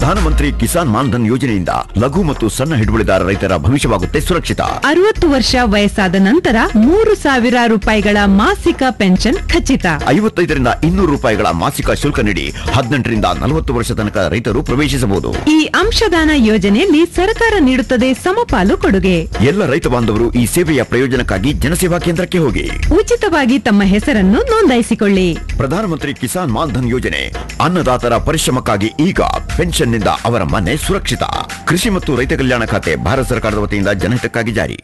ಪ್ರಧಾನಮಂತ್ರಿ ಕಿಸಾನ್ ಮಾನ್ಧನ್ ಯೋಜನೆಯಿಂದ ಲಘು ಮತ್ತು ಸಣ್ಣ ಹಿಡುವಳಿದಾರ ರೈತರ ಭವಿಷ್ಯವಾಗುತ್ತೆ ಸುರಕ್ಷಿತ ಅರವತ್ತು ವರ್ಷ ವಯಸ್ಸಾದ ನಂತರ ಮೂರು ಸಾವಿರ ರೂಪಾಯಿಗಳ ಮಾಸಿಕ ಪೆನ್ಷನ್ ಖಚಿತ ಐವತ್ತೈದರಿಂದ ಇನ್ನೂರು ರೂಪಾಯಿಗಳ ಮಾಸಿಕ ಶುಲ್ಕ ನೀಡಿ ಹದಿನೆಂಟರಿಂದ ನಲವತ್ತು ವರ್ಷ ತನಕ ರೈತರು ಪ್ರವೇಶಿಸಬಹುದು ಈ ಅಂಶದಾನ ಯೋಜನೆಯಲ್ಲಿ ಸರ್ಕಾರ ನೀಡುತ್ತದೆ ಸಮಪಾಲು ಕೊಡುಗೆ ಎಲ್ಲ ರೈತ ಬಾಂಧವರು ಈ ಸೇವೆಯ ಪ್ರಯೋಜನಕ್ಕಾಗಿ ಜನಸೇವಾ ಕೇಂದ್ರಕ್ಕೆ ಹೋಗಿ ಉಚಿತವಾಗಿ ತಮ್ಮ ಹೆಸರನ್ನು ನೋಂದಾಯಿಸಿಕೊಳ್ಳಿ ಪ್ರಧಾನಮಂತ್ರಿ ಕಿಸಾನ್ ಮಾನ್ಧನ್ ಯೋಜನೆ ಅನ್ನದಾತರ ಪರಿಶ್ರಮಕ್ಕಾಗಿ ಈಗ ಪೆನ್ಷನ್ನಿಂದ ಅವರ ಮನೆ ಸುರಕ್ಷಿತ ಕೃಷಿ ಮತ್ತು ರೈತ ಕಲ್ಯಾಣ ಖಾತೆ ಭಾರತ ಸರ್ಕಾರದ ವತಿಯಿಂದ ಜನಹಿತಕ್ಕಾಗಿ ಜಾರಿ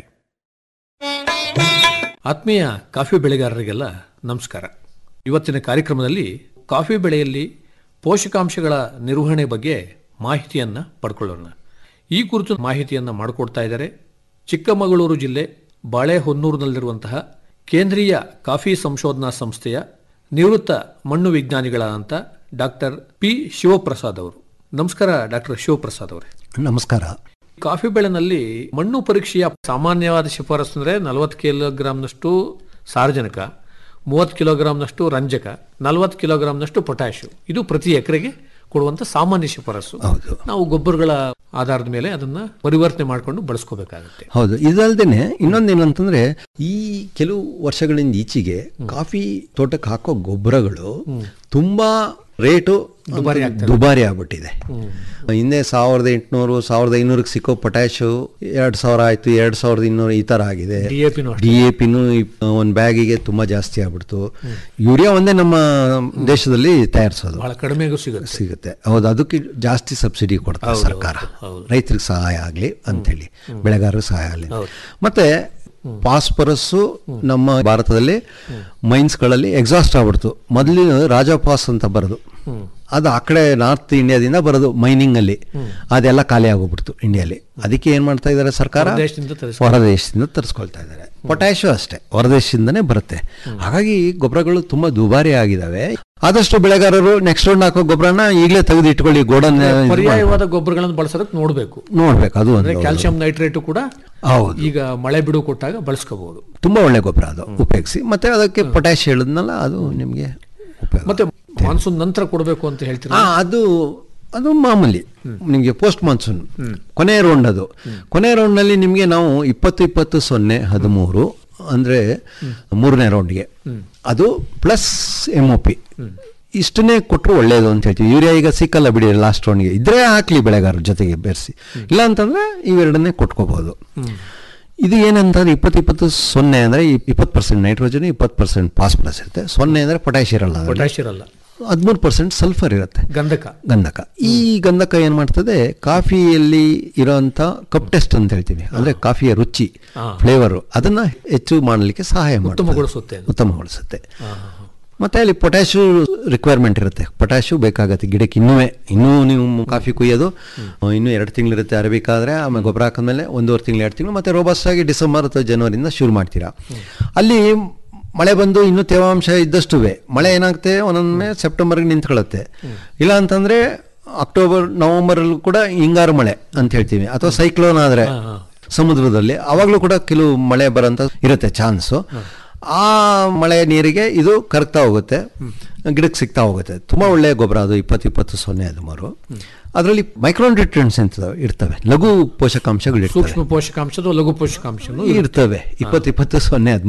ಆತ್ಮೀಯ ಕಾಫಿ ಬೆಳೆಗಾರರಿಗೆಲ್ಲ ನಮಸ್ಕಾರ ಇವತ್ತಿನ ಕಾರ್ಯಕ್ರಮದಲ್ಲಿ ಕಾಫಿ ಬೆಳೆಯಲ್ಲಿ ಪೋಷಕಾಂಶಗಳ ನಿರ್ವಹಣೆ ಬಗ್ಗೆ ಮಾಹಿತಿಯನ್ನು ಪಡ್ಕೊಳ್ಳೋಣ ಈ ಕುರಿತು ಮಾಹಿತಿಯನ್ನು ಮಾಡಿಕೊಡ್ತಾ ಇದ್ದಾರೆ ಚಿಕ್ಕಮಗಳೂರು ಜಿಲ್ಲೆ ಬಾಳೆಹೊನ್ನೂರಿನಲ್ಲಿರುವಂತಹ ಕೇಂದ್ರೀಯ ಕಾಫಿ ಸಂಶೋಧನಾ ಸಂಸ್ಥೆಯ ನಿವೃತ್ತ ಮಣ್ಣು ವಿಜ್ಞಾನಿಗಳಾದಂಥ ಡಾಕ್ಟರ್ ಪಿ ಶಿವಪ್ರಸಾದ್ ಅವರು ನಮಸ್ಕಾರ ಡಾಕ್ಟರ್ ಶಿವಪ್ರಸಾದ್ ಅವರೇ ನಮಸ್ಕಾರ ಕಾಫಿ ಬೆಳೆನಲ್ಲಿ ಮಣ್ಣು ಪರೀಕ್ಷೆಯ ಸಾಮಾನ್ಯವಾದ ಶಿಫಾರಸು ಅಂದರೆ ನಲವತ್ತು ಕಿಲೋಗ್ರಾಮ್ನಷ್ಟು ಸಾರಜನಕ ಮೂವತ್ತು ಕಿಲೋಗ್ರಾಮ್ನಷ್ಟು ರಂಜಕ ನಲವತ್ತು ಕಿಲೋಗ್ರಾಮ್ನಷ್ಟು ಪೊಟ್ಯಾಶು ಇದು ಪ್ರತಿ ಎಕರೆಗೆ ಕೊಡುವಂಥ ಸಾಮಾನ್ಯ ಶಿಫಾರಸು ಹೌದು. ನಾವು ಗೊಬ್ಬರಗಳ ಆಧಾರದ ಮೇಲೆ ಅದನ್ನ ಪರಿವರ್ತನೆ ಮಾಡಿಕೊಂಡು ಬಳಸ್ಕೋಬೇಕಾಗುತ್ತೆ ಹೌದು ಇದಲ್ದೇನೆ ಇನ್ನೊಂದೇನಂತಂದ್ರೆ ಈ ಕೆಲವು ವರ್ಷಗಳಿಂದ ಈಚೆಗೆ ಕಾಫಿ ತೋಟಕ್ಕೆ ಹಾಕೋ ಗೊಬ್ಬರಗಳು ತುಂಬಾ ರೇಟು ದುಬಾರಿ ಆಗ್ತದೆ. ದುಬಾರಿ ಆಗ್ಬಿಟ್ಟಿದೆ ಹಿಂದೆ ಸಾವಿರದ ಎಂಟುನೂರು ಸಾವಿರದ ಐನೂರಕ್ಕೆ ಸಿಕ್ಕೋ ಪೊಟ್ಯಾಶು ಎರಡು ಸಾವಿರ ಆಯ್ತು ಎರಡು ಸಾವಿರದ ಇನ್ನೂರು ಈ ತರ ಆಗಿದೆ DAP ನೂ ಅಷ್ಟೇ. ಡಿ ಎ ಪಿನೂ ಒಂದು ಬ್ಯಾಗಿಗೆ ತುಂಬಾ ಜಾಸ್ತಿ ಆಗ್ಬಿಡ್ತು ಯೂರಿಯಾ ಒಂದೇ ನಮ್ಮ ದೇಶದಲ್ಲಿ ತಯಾರಿಸೋದು ಬಹಳ ಕಡಿಮೆಗೂ ಸಿಗುತ್ತೆ ಸಿಗುತ್ತೆ ಹೌದು ಅದಕ್ಕೆ ಜಾಸ್ತಿ ಸಬ್ಸಿಡಿ ಕೊಡ್ತಾರೆ ಹೌದು, ಸರ್ಕಾರ ಹೌದು, ಹೌದು. ರೈತರಿಗೆ ಸಹಾಯ ಆಗಲಿ ಅಂತೇಳಿ ಬೆಳೆಗಾರರಿಗೆ ಸಹಾಯ ಆಗಲಿ ಹೌದು. ಮತ್ತೆ ಫಾಸ್ಫರಸ್ಸು ನಮ್ಮ ಭಾರತದಲ್ಲಿ ಮೈನ್ಸ್ಗಳಲ್ಲಿ ಎಕ್ಸಾಸ್ಟ್ ಆಗ್ಬಿಡ್ತು ಮೊದಲಿನ ರಾಜಾ ಪಾಸ್ ಅಂತ ಬರೋದು ಅದು ಆ ಕಡೆ ನಾರ್ತ್ ಇಂಡಿಯಾದಿಂದ ಬರೋದು ಮೈನಿಂಗ್ ಅಲ್ಲಿ ಅದೆಲ್ಲ ಖಾಲಿ ಆಗೋಗ್ಬಿಡ್ತು ಇಂಡಿಯಲ್ಲಿ ಅದಕ್ಕೆ ಏನ್ ಮಾಡ್ತಾ ಇದ್ದಾರೆ ಸರ್ಕಾರ ಹೊರದೇಶದಿಂದ ತರಿಸ್ಕೊ- ಹೊರದೇಶದಿಂದ ತರಿಸ್ಕೊಳ್ತಾ ಇದ್ದಾರೆ ಪೊಟ್ಯಾಶು ಅಷ್ಟೇ ಹೊರದೇಶದಿಂದನೇ ಬರುತ್ತೆ ಹಾಗಾಗಿ ಗೊಬ್ಬರಗಳು ತುಂಬಾ ದುಬಾರಿ ಆಗಿದಾವೆ ಆದಷ್ಟು ಬೆಳೆಗಾರರು ನೆಕ್ಸ್ಟ್ ರೌಂಡ್ ಹಾಕೋ ಗೊಬ್ಬರನ ಈಗಲೇ ತೆಗೆದು ಇಟ್ಕೊಳ್ಳಿ ಗೋಡನ್ ಪರ್ಯಾಯವಾದ ಗೊಬ್ಬರಗಳನ್ನು ಬಳಸೋದಕ್ಕೆ ನೋಡಬೇಕು ನೋಡ್ಬೇಕು ಅದು ಅಂದ್ರೆ ಒಂದು ಕ್ಯಾಲ್ಸಿಯಂ ನೈಟ್ರೇಟು ಕೂಡ ಹೌದು ಈಗ ಮಳೆ ಬಿಡು ಕೊಟ್ಟಾಗ ಬಳಸ್ಕೋಬಹುದು ತುಂಬಾ ಒಳ್ಳೆ ಗೊಬ್ಬರ ಅದು ಉಪಯೋಗಿಸಿ ಮತ್ತೆ ಅದಕ್ಕೆ ಪೊಟ್ಯಾಶ್ ಹೇಳಿದ್ನಲ್ಲ ಅದು ನಿಮಗೆ ಉಪಯೋಗ ಮತ್ತೆ ಮಾನ್ಸೂನ್ ನಂತರ ಕೊಡಬೇಕು ಅಂತ ಹೇಳ್ತೀರಾ ಆ, ಅದು ಅದು ಮಾಮೂಲಿ ನಿಮಗೆ ಪೋಸ್ಟ್ ಮಾನ್ಸೂನ್ ಕೊನೆ ರೌಂಡ್ ಅದು ಕೊನೆ ರೌಂಡ್ನಲ್ಲಿ ನಿಮಗೆ ನಾವು ಇಪ್ಪತ್ತು ಇಪ್ಪತ್ತು ಸೊನ್ನೆ ಹದಿಮೂರು ಅಂದರೆ ಮೂರನೇ ರೌಂಡ್ಗೆ ಅದು ಪ್ಲಸ್ ಎಮ್ ಒ ಪಿ ಇಷ್ಟನ್ನೇ ಕೊಟ್ಟರು ಒಳ್ಳೆಯದು ಅಂತ ಹೇಳ್ತೀವಿ ಯೂರಿಯಾ ಈಗ ಸಿಕ್ಕಲ್ಲ ಬಿಡಿ ಲಾಸ್ಟ್ ರೌಂಡ್ಗೆ ಇದ್ರೆ ಹಾಕ್ಲಿ ಬೆಳೆಗಾರರ ಜೊತೆಗೆ ಬೆರೆಸಿ ಇಲ್ಲ ಅಂತಂದ್ರೆ ಇವೆರಡನ್ನೇ ಕೊಟ್ಕೋಬಹುದು ಇದು ಏನಂತಂದ್ರೆ ಇಪ್ಪತ್ತು ಇಪ್ಪತ್ತು ಸೊನ್ನೆ ಅಂದರೆ ಇಪ್ಪತ್ತು ಪರ್ಸೆಂಟ್ ನೈಟ್ರೋಜನ್ ಇಪ್ಪತ್ತು ಪರ್ಸೆಂಟ್ ಫಾಸ್ಫರಸ್ ಇರುತ್ತೆ ಸೊನ್ನೆ ಅಂದರೆ ಪೊಟ್ಯಾಶ್ ಇರಲ್ಲ ಅದ್ರಲ್ಲಿ. ಪೊಟ್ಯಾಶ್ ಇರಲ್ಲ ಹದಿಮೂರು ಪರ್ಸೆಂಟ್ ಸಲ್ಫರ್ ಇರುತ್ತೆ ಗಂಧಕ ಗಂಧಕ ಈ ಗಂಧಕ ಏನ್ ಮಾಡ್ತದೆ ಕಾಫಿಯಲ್ಲಿ ಇರೋಂಥ ಕಪ್ ಟೆಸ್ಟ್ ಅಂತ ಹೇಳ್ತೀವಿ ಅಂದ್ರೆ ಕಾಫಿಯ ರುಚಿ ಹಾ. ಫ್ಲೇವರ್ ಅದನ್ನ ಹೆಚ್ಚು ಮಾಡಲಿಕ್ಕೆ ಸಹಾಯ ಮಾಡ್ತದೆ ಉತ್ತಮಗೊಳಿಸುತ್ತೆ ಅದು. ಉತ್ತಮಗೊಳಿಸುತ್ತೆ ಮತ್ತೆ ಅಲ್ಲಿ ಪೊಟ್ಯಾಶು ರಿಕ್ವೈರ್ಮೆಂಟ್ ಇರುತ್ತೆ ಪೊಟ್ಯಾಶು ಬೇಕಾಗತ್ತೆ ಗಿಡಕ್ಕೆ ಇನ್ನೂ ಇನ್ನೂ ನೀವು ಕಾಫಿ ಕುಯ್ಯೋದು ಇನ್ನೂ ಎರಡು ತಿಂಗಳಿರುತ್ತೆ ಅರಬಿಕ್ ಆದರೆ ಆಮೇಲೆ ಗೊಬ್ಬರ ಹಾಕಿದ್ಮೇಲೆ ಒಂದೂವರೆ ತಿಂಗಳು ಎರಡು ತಿಂಗಳು ಮತ್ತೆ ರೋಬಸ್ಟ್ ಆಗಿ ಡಿಸೆಂಬರ್ ಅಥವಾ ಜನವರಿಯಿಂದ ಶುರು ಮಾಡ್ತೀರಾ ಅಲ್ಲಿ ಮಳೆ ಬಂದು ಇನ್ನೂ ತೇವಾಂಶ ಇದ್ದಷ್ಟುವೆ ಮಳೆ ಏನಾಗುತ್ತೆ ಒಂದೊಮ್ಮೆ ಸೆಪ್ಟೆಂಬರ್ಗೆ ನಿಂತ್ಕೊಳ್ಳುತ್ತೆ ಇಲ್ಲ ಅಂತಂದ್ರೆ ಅಕ್ಟೋಬರ್ ನವೆಂಬರಲ್ಲೂ ಕೂಡ ಹಿಂಗಾರು ಮಳೆ ಅಂತ ಹೇಳ್ತೀವಿ ಅಥವಾ ಸೈಕ್ಲೋನ್ ಆದರೆ ಸಮುದ್ರದಲ್ಲಿ ಅವಾಗಲೂ ಕೂಡ ಕೆಲವು ಮಳೆ ಬರೋಂಥ ಇರುತ್ತೆ ಚಾನ್ಸು ಆ ಮಳೆ ನೀರಿಗೆ ಇದು ಕರಗ್ತಾ ಹೋಗುತ್ತೆ ಗಿಡಕ್ಕೆ ಸಿಗ್ತಾ ಹೋಗುತ್ತೆ ತುಂಬ ಒಳ್ಳೆಯ ಗೊಬ್ಬರ ಅದು ಇಪ್ಪತ್ತು ಇಪ್ಪತ್ತು ಸೊನ್ನೆ ಹದಿಮೂರು ಅದರಲ್ಲಿ ಮೈಕ್ರೋನ್ಯೂಟ್ರಿಯೆಂಟ್ಸ್ ಅಂತ ಇರ್ತವೆ ಲಘು ಪೋಷಕಾಂಶಗಳು ಇರ್ತವೆ ಸೂಕ್ಷ್ಮ ಪೋಷಕಾಂಶದ ಲಘು ಪೋಷಕಾಂಶನು ಇರ್ತವೆ ಇಪ್ಪತ್ತು ಇಪ್ಪತ್ತು ಸೊನ್ನೆ ಹದಿಮೂರು